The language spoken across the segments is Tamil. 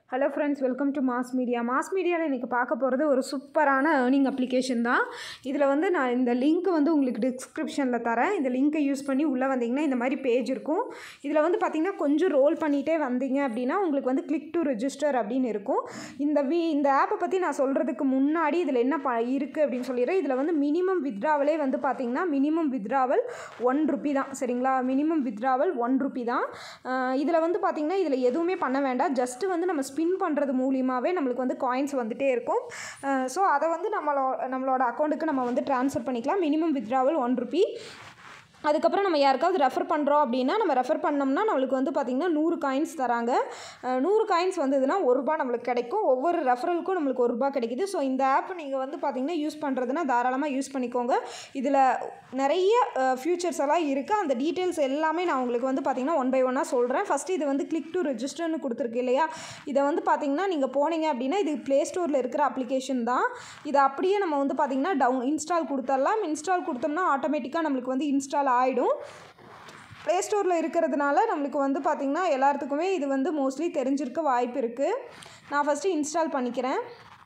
hello friends welcome to mass media mass மீடியாவில் இன்றைக்கி பார்க்க போகிறது ஒரு சூப்பரான ஏர்னிங் அப்ளிகேஷன் தான் இதில் வந்து நான் இந்த லிங்க் வந்து உங்களுக்கு டிஸ்கிரிப்ஷனில் தரேன் இந்த லிங்க்கை யூஸ் பண்ணி உள்ளே வந்தீங்கன்னா இந்த மாதிரி பேஜ் இருக்கும் இதில் வந்து பார்த்திங்கன்னா கொஞ்சம் ரோல் பண்ணிகிட்டே வந்தீங்க அப்படின்னா உங்களுக்கு வந்து கிளிக் டு ரெஜிஸ்டர் அப்படின்னு இருக்கும் இந்த வி இந்த ஆப்பை பற்றி நான் சொல்கிறதுக்கு முன்னாடி இதில் என்ன ப இருக்குது அப்படின்னு சொல்லிடுறேன் இதில் வந்து மினிமம் வித்ராவலே வந்து பார்த்திங்கன்னா மினிமம் வித்ராவல் ஒன் ருபி தான் சரிங்களா மினிமம் வித்ராவல் ஒன் ருபி தான் இதில் வந்து பார்த்திங்கன்னா இதில் எதுவுமே பண்ண வேண்டாம் ஜஸ்ட்டு வந்து நம்ம ஸ்பின் பண்ணுறது மூலியமாகவே நம்மளுக்கு வந்து காயின்ஸ் வந்துகிட்டே இருக்கும் ஸோ அதை வந்து நம்மளோ நம்மளோட அக்கௌண்ட்டுக்கு நம்ம வந்து ட்ரான்ஸ்ஃபர் பண்ணிக்கலாம் மினிமம் வித்ராவல் ஒன் ருபி அதுக்கப்புறம் நம்ம யாருக்காவது ரெஃபர் பண்ணுறோம் அப்படின்னா நம்ம ரெஃபர் பண்ணோம்னா நம்மளுக்கு வந்து பார்த்திங்கன்னா நூறு காயின்ஸ் தராங்க அஹ் நூறு காயின்ஸ் வந்ததுன்னா ஒரு ரூபா நம்மளுக்கு கிடைக்கும் ஒவ்வொரு ரெஃபரலுக்கும் நம்மளுக்கு ஒரு ரூபா கிடைக்குது ஸோ இந்த ஆப் நீங்கள் வந்து பார்த்திங்கன்னா யூஸ் பண்ணுறதுனா தாராளமாக யூஸ் பண்ணிக்கோங்க இதில் நிறைய ஃபியூச்சர்ஸ் எல்லாம் இருக்குது அந்த டீட்டெயில்ஸ் எல்லாமே நான் உங்களுக்கு வந்து பார்த்திங்கன்னா ஒன் பை ஒன்னாக சொல்கிறேன் ஃபஸ்ட்டு இது வந்து கிளிக் டு ரெஜிஸ்டர்னு கொடுத்துருக்கு இல்லையா இதை வந்து பார்த்திங்கன்னா நீங்கள் போனீங்க அப்படின்னா இது ப்ளே ஸ்டோரில் இருக்கிற அப்ளிகேஷன் தான் இதை அப்படியே நம்ம வந்து பார்த்திங்கன்னா டவுன் இன்ஸ்டால் கொடுத்துடலாம் இன்ஸ்டால் கொடுத்தோம்னா ஆட்டோமேட்டிக்காக நம்மளுக்கு வந்து இன்ஸ்டால் ஆகிடும் ப்ளே ஸ்டோரில் இருக்கிறதுனால நம்மளுக்கு வந்து பார்த்திங்கன்னா எல்லாத்துக்குமே இது வந்து மோஸ்ட்லி தெரிஞ்சிருக்க வாய்ப்பு இருக்குது நான் ஃபஸ்ட்டு இன்ஸ்டால் பண்ணிக்கிறேன்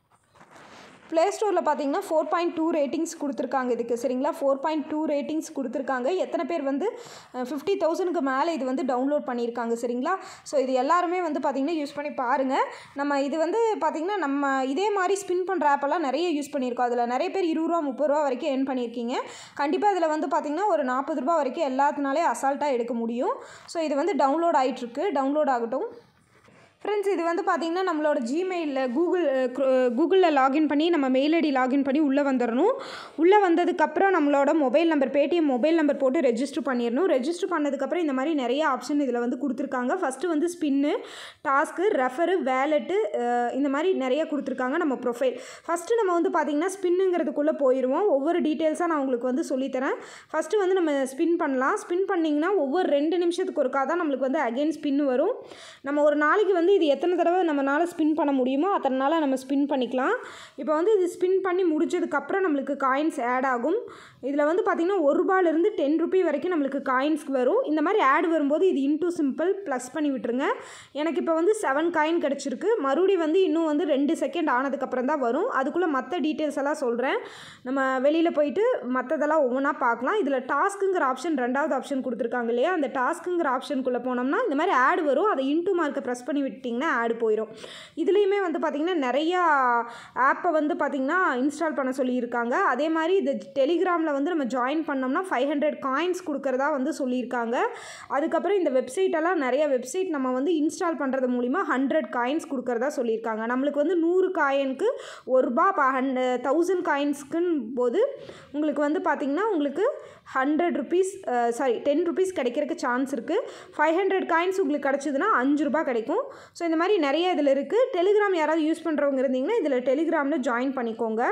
ப்ளே ஸ்டோரில் பார்த்தீங்கன்னா ஃபோர் பாயிண்ட் டூ ரேட்டிங்ஸ் கொடுத்துருக்காங்க இதுக்கு சரிங்களா ஃபோர் பாயிண்ட் டூ ரேட்டிங்ஸ் கொடுத்துருக்காங்க எத்தனை பேர் வந்து ஃபிஃப்டி தௌசண்ட்க்கு மேலே இது வந்து டவுன்லோட் பண்ணியிருக்காங்க சரிங்களா ஸோ இது எல்லாருமே வந்து பார்த்திங்கன்னா யூஸ் பண்ணி பாருங்கள் நம்ம இது வந்து பார்த்திங்கன்னா நம்ம இதே மாதிரி ஸ்பின் பண்ணுற ஆப்பெல்லாம் நிறைய யூஸ் பண்ணியிருக்கோம் அதில் நிறைய பேர் இருபது ரூபா முப்பது ரூபா வரைக்கும் ஏர்ன் பண்ணியிருக்கீங்க கண்டிப்பாக இதில் வந்து பார்த்திங்கன்னா ஒரு நாற்பது ரூபா வரைக்கும் எல்லாத்தினாலே அசால்ட்டாக எடுக்க முடியும் ஸோ இது வந்து டவுன்லோட் ஆகிட்டுருக்கு டவுன்லோட் ஆகட்டும் ஃப்ரெண்ட்ஸ் இது வந்து பார்த்திங்கன்னா நம்மளோட ஜிமெயிலில் கூகுள் கூகுளில் லாகின் பண்ணி நம்ம மெயில் ஐடி லாகின் பண்ணி உள்ளே வந்துடணும் உள்ளே வந்ததுக்கப்புறம் நம்மளோட mobile number Paytm mobile number போட்டு ரெஜிஸ்டர் பண்ணிடணும் ரெஜிஸ்டர் பண்ணதுக்கப்புறம் இந்த மாதிரி நிறைய ஆப்ஷன் இதில் வந்து கொடுத்துருக்காங்க ஃபஸ்ட்டு வந்து ஸ்பின்னு டாஸ்க்கு ரெஃபரு வேலெட்டு இந்த மாதிரி நிறைய கொடுத்துருக்காங்க நம்ம ப்ரொஃபைல் ஃபஸ்ட்டு நம்ம வந்து பார்த்திங்கன்னா ஸ்பின்னுங்கிறதுக்குள்ளே போயிடுவோம் ஒவ்வொரு டீட்டெயில்ஸாக நான் உங்களுக்கு வந்து சொல்லித்தரேன் ஃபஸ்ட்டு வந்து நம்ம ஸ்பின் பண்ணலாம் ஸ்பின் பண்ணிங்கன்னா ஒவ்வொரு ரெண்டு நிமிஷத்துக்கு ஒருக்கா தான் நம்மளுக்கு வந்து அகெயின் ஸ்பின் வரும் நம்ம ஒரு நாளைக்கு வந்து இது எத்தனை தடவை நம்மளால் ஸ்பின் பண்ண முடியுமோ அத்தனை நாளாக நம்ம ஸ்பின் பண்ணிக்கலாம் இப்போ வந்து இது ஸ்பின் பண்ணி முடிச்சதுக்கப்புறம் நம்மளுக்கு காயின்ஸ் ஆட் ஆகும் இதில் வந்து பார்த்திங்கன்னா ஒரு ரூபாயிலிருந்து டென் ருபி வரைக்கும் நம்மளுக்கு காயின்ஸ்க்கு வரும் இந்த மாதிரி ஆட் வரும்போது இது இன்டூ சிம்பிள் ப்ளஸ் பண்ணி விட்டுருங்க எனக்கு இப்போ வந்து செவன் காயின் கிடச்சிருக்கு மறுபடியும் வந்து இன்னும் வந்து ரெண்டு செகண்ட் ஆனதுக்கப்புறம் தான் வரும் அதுக்குள்ளே மற்ற டீட்டெயில்ஸ் எல்லாம் சொல்கிறேன் நம்ம வெளியில் போயிட்டு மற்றதெல்லாம் ஒவ்வொன்றா பார்க்கலாம் இதில் டாஸ்க்குங்கிற ஆப்ஷன் ரெண்டாவது ஆப்ஷன் கொடுத்துருக்காங்க இல்லையா அந்த டாஸ்க்குங்கிற ஆப்ஷனுக்குள்ளே போனோம்னா இந்த மாதிரி ஆட் வரும் அதை இன்டூ மார்க்கை ப்ரெஸ் பண்ணி விட்டிங்கன்னா ஆட் போயிடும் இதுலேயுமே வந்து பார்த்திங்கன்னா நிறையா ஆப்பை வந்து பார்த்திங்கன்னா இன்ஸ்டால் பண்ண சொல்லியிருக்காங்க அதே மாதிரி இது டெலிகிராமில் வந்து நம்ம ஜாயின் பண்ணோம்னா ஃபைவ் ஹண்ட்ரட் காயின்ஸ் கொடுக்குறதா வந்து சொல்லியிருக்காங்க அதுக்கப்புறம் இந்த வெப்சைட்டெல்லாம் நிறைய வெப்சைட் நம்ம வந்து இன்ஸ்டால் பண்ணுறது மூலிமா ஹண்ட்ரட் காயின்ஸ் கொடுக்குறதா சொல்லியிருக்காங்க நம்மளுக்கு வந்து நூறு காயினுக்கு ஒரு ரூபா இப்போ ஹண்ட் தௌசண்ட் காயின்ஸ்க்குன்னு போது உங்களுக்கு வந்து பார்த்திங்கன்னா உங்களுக்கு hundred rupees sorry ten rupees கிடைக்கிறதுக்கு சான்ஸ் இருக்குது ஃபைவ் ஹண்ட்ரட் காயின்ஸ் உங்களுக்கு கிடச்சிதுன்னா அஞ்சு ரூபா கிடைக்கும் ஸோ இந்த மாதிரி நிறைய இதில் இருக்குது டெலிகிராம் யாராவது யூஸ் பண்ணுறவங்க இருந்தீங்கன்னா இதில் டெலிகிராமில் ஜாயின் பண்ணிக்கோங்க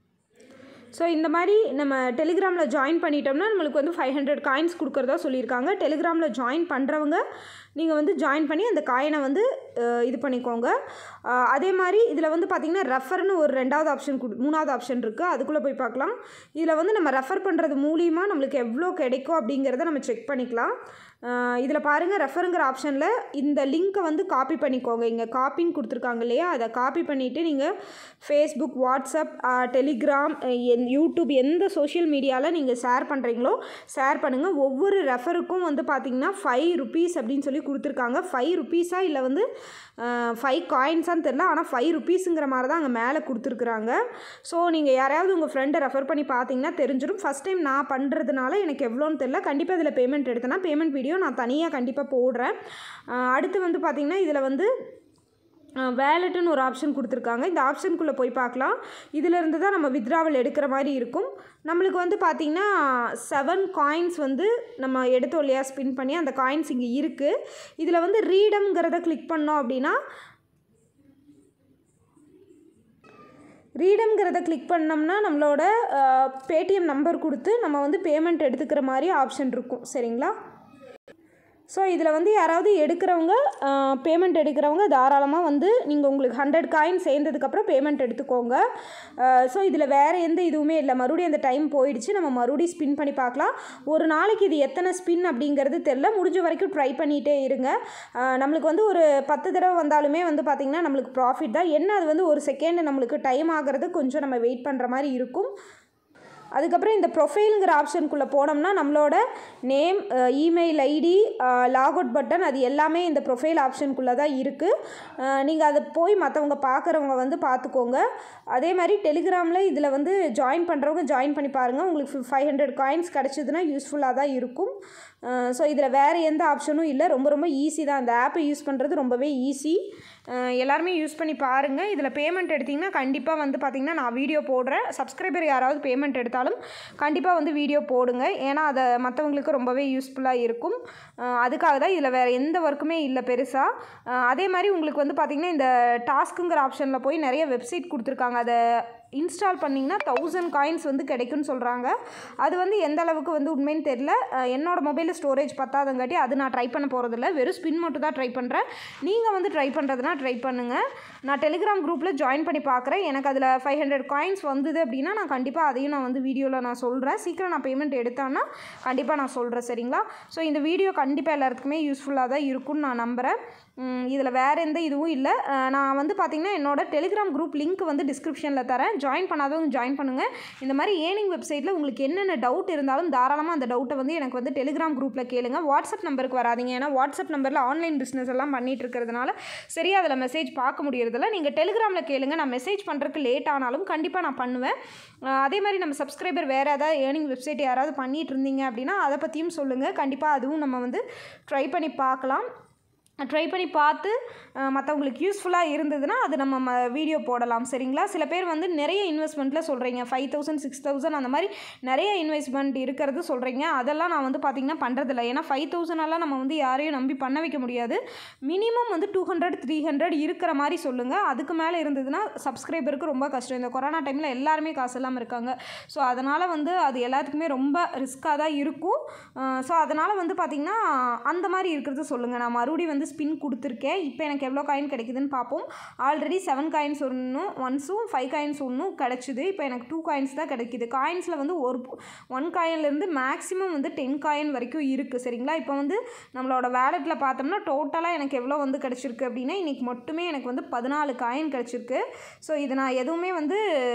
ஸோ இந்த மாதிரி நம்ம டெலிகிராமில் ஜாயின் பண்ணிட்டோம்னா நம்மளுக்கு வந்து ஃபைவ் ஹண்ட்ரட் காயின்ஸ் கொடுக்குறதா சொல்லியிருக்காங்க டெலிகிராமில் ஜாயின் பண்ணுறவங்க நீங்கள் வந்து ஜாயின் பண்ணி அந்த காயினை வந்து இது பண்ணிக்கோங்க அதே மாதிரி இதில் வந்து பார்த்திங்கன்னா ரெஃபர்னு ஒரு ரெண்டாவது ஆப்ஷன் கொடு மூணாவது ஆப்ஷன் இருக்குது அதுக்குள்ளே போய் பார்க்கலாம் இதில் வந்து நம்ம ரெஃபர் பண்ணுறது மூலியமாக நம்மளுக்கு எவ்வளோ கிடைக்கும் அப்படிங்கிறத நம்ம செக் பண்ணிக்கலாம் இதில் பாருங்கள் ரெஃபருங்கிற ஆப்ஷனில் இந்த லிங்க்கை வந்து காப்பி பண்ணிக்கோங்க இங்கே காப்பின்னு கொடுத்துருக்காங்க இல்லையா அதை காப்பி பண்ணிவிட்டு நீங்கள் ஃபேஸ்புக் வாட்ஸ்அப் டெலிகிராம் என் யூடியூப் எந்த சோஷியல் மீடியாவில் நீங்கள் ஷேர் பண்ணுறீங்களோ ஷேர் பண்ணுங்கள் ஒவ்வொரு ரெஃபருக்கும் வந்து பார்த்திங்கன்னா ஃபைவ் ருபீஸ் அப்படின்னு சொல்லி கொடுத்துருக்காங்க ஃபைவ் ருபீஸாக இல்லை வந்து ஃபைவ் காயின்ஸான்னு தெரில ஆனால் ஃபைவ் ருபீஸுங்கிற மாதிரி தான் அங்கே மேலே கொடுத்துருக்குறாங்க ஸோ நீங்கள் யாரையாவது உங்கள் ஃப்ரெண்டை ரெஃபர் பண்ணி பார்த்தீங்கன்னா தெரிஞ்சிடும் ஃபஸ்ட் டைம் நான் பண்ணுறதுனால எனக்கு எவ்வளோன்னு தெரில கண்டிப்பாக இதில் பேமெண்ட் எடுத்தேன்னா பேமெண்ட் வீடியோ நான் தனியாக கண்டிப்பாக போடுறேன் அடுத்து வந்து பார்த்திங்கன்னா இதில் வந்து வேலெட்டுன்னு ஒரு ஆப்ஷன் கொடுத்துருக்காங்க இந்த ஆப்ஷனுக்குள்ளே போய் பார்க்கலாம் இதிலேருந்து தான் நம்ம வித்ராவல் எடுக்கிற மாதிரி இருக்கும் நம்மளுக்கு வந்து பார்த்திங்கன்னா செவன் காயின்ஸ் வந்து நம்ம எடுத்தோம் இல்லையா ஸ்பின் பண்ணி அந்த காயின்ஸ் இங்கே இருக்குது இதில் வந்து ரீடம்ங்கிறத கிளிக் பண்ணோம் அப்படின்னா ரீடம்ங்கிறத கிளிக் பண்ணோம்னா நம்மளோட பேடிஎம் நம்பர் கொடுத்து நம்ம வந்து பேமெண்ட் எடுத்துக்கிற மாதிரி ஆப்ஷன் இருக்கும் சரிங்களா ஸோ இதில் வந்து யாராவது எடுக்கிறவங்க பேமெண்ட் எடுக்கிறவங்க தாராளமாக வந்து நீங்கள் உங்களுக்கு ஹண்ட்ரட் காயின் சேர்ந்ததுக்கப்புறம் பேமெண்ட் எடுத்துக்கோங்க ஸோ இதில் வேறு எந்த இதுவுமே இல்லை மறுபடியும் அந்த டைம் போயிடுச்சு நம்ம மறுபடியும் ஸ்பின் பண்ணி பார்க்கலாம் ஒரு நாளைக்கு இது எத்தனை ஸ்பின் அப்படிங்கிறது தெரில முடிஞ்ச வரைக்கும் ட்ரை பண்ணிகிட்டே இருங்க அஹ் நம்மளுக்கு வந்து ஒரு பத்து தடவை வந்தாலுமே வந்து பார்த்திங்கன்னா நம்மளுக்கு ப்ராஃபிட் தான் என்ன அது வந்து ஒரு செகண்ட் நம்மளுக்கு டைம் ஆகிறது கொஞ்சம் நம்ம வெயிட் பண்ணுற மாதிரி இருக்கும் அதுக்கப்புறம் இந்த ப்ரொஃபைலுங்கிற ஆப்ஷனுக்குள்ளே போனோம்னா நம்மளோட name email ID log out button அது எல்லாமே இந்த ப்ரொஃபைல் ஆப்ஷனுக்குள்ளே தான் இருக்குது நீங்கள் அதை போய் மற்றவங்க பார்க்குறவங்க வந்து பார்த்துக்கோங்க அதே மாதிரி டெலிகிராமில் இதில் வந்து ஜாயின் பண்ணுறவங்க ஜாயின் பண்ணி பாருங்கள் உங்களுக்கு ஃபைவ் ஹண்ட்ரட் காயின்ஸ் கிடச்சிதுன்னா யூஸ்ஃபுல்லாக தான் இருக்கும் ஸோ இதில் வேறு எந்த ஆப்ஷனும் இல்லை ரொம்ப ரொம்ப ஈஸி தான் அந்த ஆப்பை யூஸ் பண்ணுறது ரொம்பவே ஈஸி எல்லாருமே யூஸ் பண்ணி பாருங்கள் இதில் பேமெண்ட் எடுத்திங்கன்னா கண்டிப்பாக வந்து பார்த்திங்கன்னா நான் வீடியோ போடுறேன் சப்ஸ்கிரைபர் யாராவது பேமெண்ட் எடுத்தாலும் கண்டிப்பாக வந்து வீடியோ போடுங்க ஏன்னா அதை மற்றவங்களுக்கு ரொம்பவே யூஸ்ஃபுல்லாக இருக்கும் அஹ் அதுக்காக தான் இதில் வேறு எந்த ஒர்க்குமே இல்லை பெருசாக அதே மாதிரி உங்களுக்கு வந்து பார்த்திங்கன்னா இந்த டாஸ்க்குங்கிற ஆப்ஷனில் போய் நிறைய வெப்சைட் கொடுத்துருக்காங்க அதை இன்ஸ்டால் பண்ணிங்கன்னா தௌசண்ட் காயின்ஸ் வந்து கிடைக்கும்னு சொல்கிறாங்க அது வந்து எந்த அளவுக்கு வந்து உண்மைன்னு தெரில அஹ் என்னோட மொபைலில் ஸ்டோரேஜ் பத்தாதங்காட்டி அது நான் ட்ரை பண்ண போகிறதில்ல வெறும் ஸ்பின் மட்டும் தான் ட்ரை பண்ணுறேன் நீங்கள் வந்து ட்ரை பண்ணுறதுனா ட்ரை பண்ணுங்கள் நான் டெலிகிராம் குரூப்பில் ஜாயின் பண்ணி பார்க்குறேன் எனக்கு அதில் ஃபைவ் ஹண்ட்ரட் காயின்ஸ் வந்தது அப்படின்னா நான் கண்டிப்பாக அதையும் நான் வந்து வீடியோவில் நான் சொல்கிறேன் சீக்கிரம் நான் பேமெண்ட் எடுத்தான்னா கண்டிப்பாக நான் சொல்கிறேன் சரிங்களா ஸோ இந்த வீடியோ கண்டிப்பாக எல்லாத்துக்குமே யூஸ்ஃபுல்லாக தான் இருக்கும்னு நான் நம்புகிறேன் இதில் வேறு எந்த இதுவும் இல்லை அஹ் நான் வந்து பார்த்திங்கன்னா என்னோட டெலிகிராம் குரூப் லிங்க் வந்து டிஸ்கிரிப்ஷனில் தரேன் ஜாயின் பண்ணாதவங்க ஜாயின் பண்ணுங்கள் இந்த மாதிரி ஏர்னிங் வெப்சைட்டில் உங்களுக்கு என்னென்ன டவுட் இருந்தாலும் தாராளமாக அந்த டவுட்டை வந்து எனக்கு வந்து டெலிகிராம் குரூப்பில் கேளுங்க வாட்ஸ்அப் நம்பருக்கு வராதீங்க ஏன்னா வாட்ஸ்அப் நம்பரில் ஆன்லைன் பிஸ்னஸ் எல்லாம் பண்ணிட்டு இருக்கிறதுனால சரியாக அதில் மெசேஜ் பார்க்க முடியறதில்ல நீங்கள் டெலிகிராமில் கேளுங்க நான் மெசேஜ் பண்ணுறதுக்கு லேட் ஆனாலும் கண்டிப்பாக நான் பண்ணுவேன் அஹ் அதே மாதிரி நம்ம சப்ஸ்கிரைபர் வேறு ஏதாவது ஏர்னிங் வெப்சைட் யாராவது பண்ணிட்டு இருந்தீங்க அப்படின்னா அதை பற்றியும் சொல்லுங்கள் கண்டிப்பாக அதுவும் நம்ம வந்து ட்ரை பண்ணி பார்க்கலாம் ட்ரை பண்ணி பார்த்து அஹ், மற்றவங்களுக்கு யூஸ்ஃபுல்லாக இருந்ததுன்னா அது நம்ம ம வீடியோ போடலாம் சரிங்களா சில பேர் வந்து நிறைய இன்வெஸ்ட்மெண்ட்டில் சொல்கிறீங்க ஃபைவ் தௌசண்ட் சிக்ஸ் தௌசண்ட் அந்த மாதிரி நிறைய இன்வெஸ்ட்மெண்ட் இருக்கிறது சொல்கிறீங்க அதெல்லாம் நான் வந்து பார்த்திங்கன்னா பண்ணுறதில்ல ஏன்னா ஃபைவ் தௌசண்டெல்லாம் நம்ம வந்து யாரையும் நம்பி பண்ண வைக்க முடியாது மினிமம் வந்து டூ ஹண்ட்ரட் த்ரீ ஹண்ட்ரட் இருக்கிற மாதிரி சொல்லுங்கள் அதுக்கு மேலே இருந்ததுன்னா சப்ஸ்கிரைபருக்கு ரொம்ப கஷ்டம் இந்த கொரோனா டைமில் எல்லாருமே காசு இல்லாமல் இருக்காங்க ஸோ அதனால் வந்து அது எல்லாத்துக்குமே ரொம்ப ரிஸ்க்காக தான் இருக்கும் ஸோ அதனால் வந்து பார்த்திங்கன்னா அந்த மாதிரி இருக்கிறது சொல்லுங்கள் நான் மறுபடியும் வந்து ஸ்பின் கொடுத்துருக்கேன் இப்போ எனக்கு எவ்வளோ காயின் கிடைக்குதுன்னு பார்ப்போம் ஆல்ரெடி செவன் காயின்ஸ் ஒன்றும் ஒன்ஸும் ஃபைவ் காயின்ஸ் ஒன்றும் கிடச்சிது இப்போ எனக்கு டூ காயின்ஸ் தான் கிடைக்குது காயின்ஸில் வந்து ஒரு ஒன் காயின்லேருந்து மேக்ஸிமம் வந்து டென் காயின் வரைக்கும் இருக்குது சரிங்களா இப்போ வந்து நம்மளோட வேலெட்டில் பார்த்தோம்னா டோட்டலாக எனக்கு எவ்வளோ வந்து கிடச்சிருக்கு அப்படின்னா இன்றைக்கி மட்டுமே எனக்கு வந்து பதினாலு காயின் கிடச்சிருக்கு ஸோ இது நான் எதுவுமே வந்து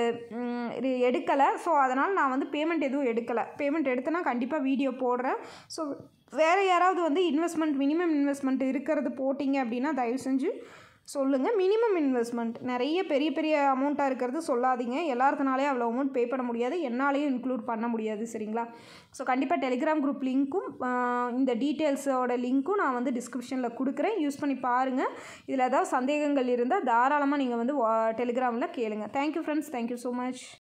ம், இது எடுக்கலை ஸோ அதனால் நான் வந்து பேமெண்ட் எதுவும் எடுக்கலை பேமெண்ட் எடுத்தேன்னா கண்டிப்பாக வீடியோ போடுறேன் ஸோ வேறு யாராவது வந்து இன்வெஸ்ட்மெண்ட் மினிமம் இன்வெஸ்ட்மெண்ட் இருக்கிறது போட்டிங்க அப்படின்னா தயவு செஞ்சு சொல்லுங்கள் மினிமம் இன்வெஸ்ட்மெண்ட் நிறைய பெரிய பெரிய அமௌண்ட்டாக இருக்கிறது சொல்லாதீங்க எல்லாருக்குனாலே அவ்வளோ அமௌண்ட் பே பண்ண முடியாது என்னாலையும் இன்க்ளூட் பண்ண முடியாது சரிங்களா ஸோ கண்டிப்பாக டெலிகிராம் குரூப் லிங்க்கும் இந்த டீட்டெயில்ஸோட லிங்க்கும் நான் வந்து டிஸ்கிரிப்ஷனில் கொடுக்குறேன் யூஸ் பண்ணி பாருங்கள் இதில் ஏதாவது சந்தேகங்கள் இருந்தால் தாராளமாக நீங்கள் வந்து டெலிகிராமில் கேளுங்க thank you friends thank you so much